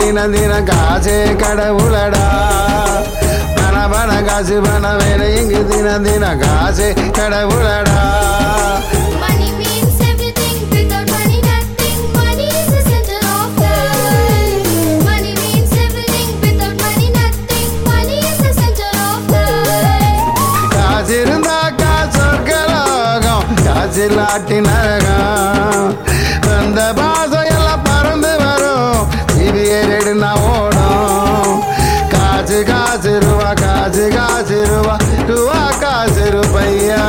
தினம் தினம் காசே கடவுளடா பண பண காசு பண வேலை இங்கு தினம் தினம் காசே கடவுளடா Money means everything. Without money, nothing. Money is the center of life. Money means everything. Without money, nothing. Money is the center of life. காசு இருந்தா காசு சொர்க்கலோகம் காசு இல்லாட்டி நரகம் வந்த பாசம் எல்லாம் பறந்து வரும் சிபிஐ நான் ஓடும் காசு காசு ரூபா காசு காசு ரூபா ரூபா காசு ரூபையா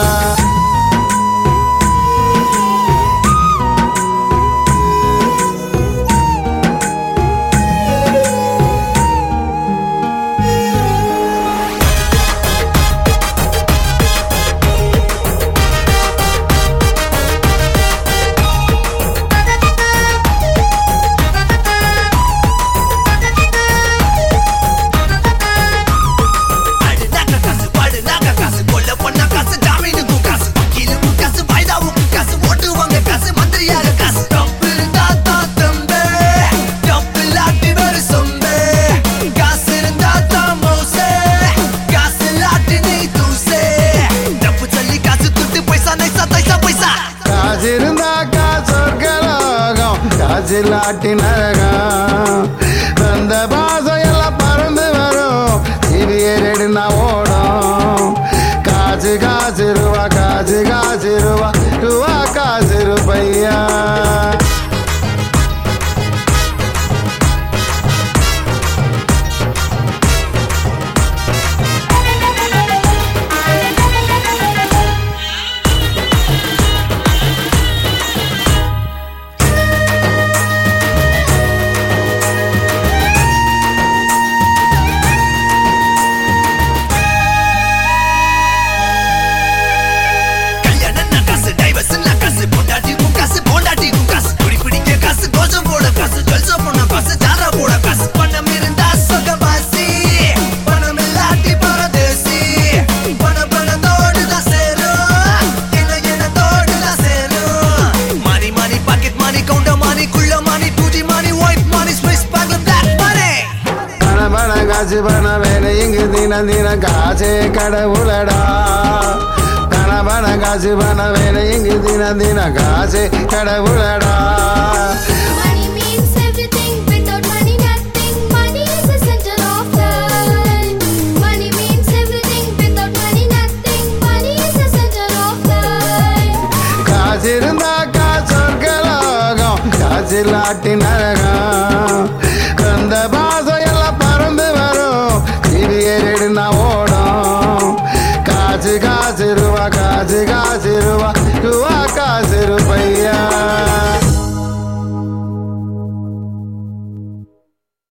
அடுனாக்க காசு பாடுனாக்க காசு கொல்ல பொண்ணா காசு ஜாமீனுக்கும் காசு வக்கீலுக்கும் காசு வாய்தாவுக்கும் காசு ஓட்டுவாங்க காசு மந்திரியாக காசு டப்பு இருந்தா தான் தம்பே டப்பு இல்லாட்டி வேறு சொம்பே காசு இருந்தா தான் மோசே காசு இல்லாட்டி நீ தூசே டப்பு சொல்லி காசு துட்டு பைசா நைசா தைசா பைசா காசு இருந்தா காசு சொர்க்கலோகம் காசு இல்லாட்டி நரகம் வந்த பாசம் எல்லாம் பறந்து வரும் சிபிஐ நான் ஓடும் காசு காசு ரூபா காசு காசு ரூபா ரூபா காசு ரூபையா கல்யாணம்னா காசு டைவர்ஸ்னா காசு பொண்டாட்டிக்கும் காசு பொண்டாட்டிக்கும் காசு குடி பிடிக்க காசு கோஜம் போட காசு ஜல்சா போன காசு ஜாரா போட காசு பணம் இருந்தா சொகவாசி பணம் இல்லாட்டி பரதேசி பண பணத்தோடு தான் சேரும் என்ன என்னத்தோடு தான் சேரும் மணி மணி பாக்கெட் மணி கவுண்டர் மணி குள்ள money two G money white money Swiss bank black money பண பண காசு பண வேலை இங்கு தினம் தினம் காசே கடவுளடா பண பண காசு பண வேலை இங்கு தினம் தினம் காசே கடவுளடா Money means everything. Without money, nothing. Money is the center of life. Money means everything. Without money, nothing. Money is the center of life. காசு இருந்தா காசு சொர்க்கலோகம் காசு இல்லாட்டி நரகம்